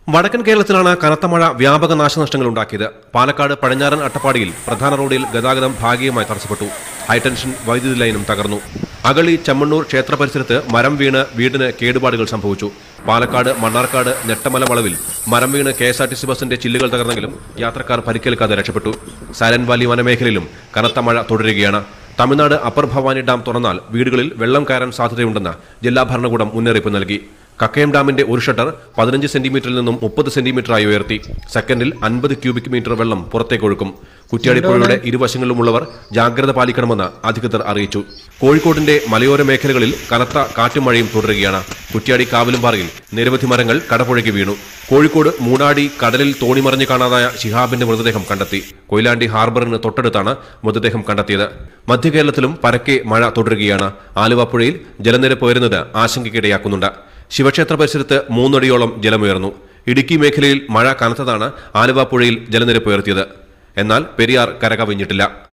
വടക്കൻ കേരളത്തിലാണ് കനത്ത മഴ വ്യാപക നാശനഷ്ടങ്ങൾ ഉണ്ടാക്കിയത് പാലക്കാട് പടിഞ്ഞാറൻ അട്ടപ്പാടിയിൽ പ്രധാന റോഡിൽ ഗതാഗതം ഭാഗികമായി തടസ്സപ്പെട്ടു ഹൈടെൻഷൻ വൈദ്യുതി ലൈനും തകർന്നു അഗളി ചമ്മണ്ണൂർ ക്ഷേത്ര പരിസരത്ത് മരം വീണ് വീടിന് കേടുപാടുകൾ സംഭവിച്ചു പാലക്കാട് മണ്ണാർക്കാട് നെട്ടമല വളവിൽ മരം വീണ് K S R T C ബസിന്റെ ചില്ലുകൾ തകർന്നെങ്കിലും യാത്രക്കാർ പരിക്കേൽക്കാതെ രക്ഷപ്പെട്ടു സൈലന്റ് വാലി വനമേഖലയിലും കനത്ത മഴ തുടരുകയാണ് തമിഴ്നാട് അപ്പർ ഭവാനി ഡാം തുറന്നാൽ വീടുകളിൽ വെള്ളം കയറാൻ സാധ്യതയുണ്ടെന്ന് ജില്ലാ ഭരണകൂടം മുന്നറിയിപ്പ് നൽകി കക്കയം ഡാമിന്റെ ഒരു ഷട്ടർ പതിനഞ്ച് സെന്റിമീറ്ററിൽ നിന്നും മുപ്പത് സെന്റിമീറ്ററായി ഉയർത്തി സെക്കൻഡിൽ അൻപത് ക്യൂബിക് മീറ്റർ വെള്ളം പുറത്തേക്ക് ഒഴുക്കും കുറ്റ്യാടിപ്പുഴയുടെ ഇരുവശങ്ങളിലുമുള്ളവർ ജാഗ്രത പാലിക്കണമെന്ന് അധികൃതർ അറിയിച്ചു കോഴിക്കോടിന്റെ മലയോര മേഖലകളിൽ കനത്ത കാറ്റും മഴയും തുടരുകയാണ് കുറ്റ്യാടി കാവിലുംപാറയിൽ നിരവധി മരങ്ങൾ കടപുഴകി വീണു കോഴിക്കോട് മൂടാടി കടലിൽ തോണിമറിഞ്ഞ് കാണാതായ ശിഹാബിന്റെ മൃതദേഹം കണ്ടെത്തി കൊയിലാണ്ടി ഹാർബറിന് തൊട്ടടുത്താണ് മൃതദേഹം കണ്ടെത്തിയത് മധ്യകേരളത്തിലും പരക്കെ മഴ തുടരുകയാണ് ആലുവ പുഴയിൽ ജലനിരപ്പ് ഉയരുന്നത് ആശങ്കയ്ക്കിടയാക്കുന്നുണ്ട് ശിവക്ഷേത്ര പരിസരത്ത് മൂന്നടിയോളം ജലമുയർന്നു ഇടുക്കി മേഖലയിൽ മഴ കനത്തതാണ് ആലുവ പുഴയിൽ ജലനിരപ്പ് ഉയർത്തിയത് എന്നാൽ പെരിയാർ കരകവിഞ്ഞിട്ടില്ല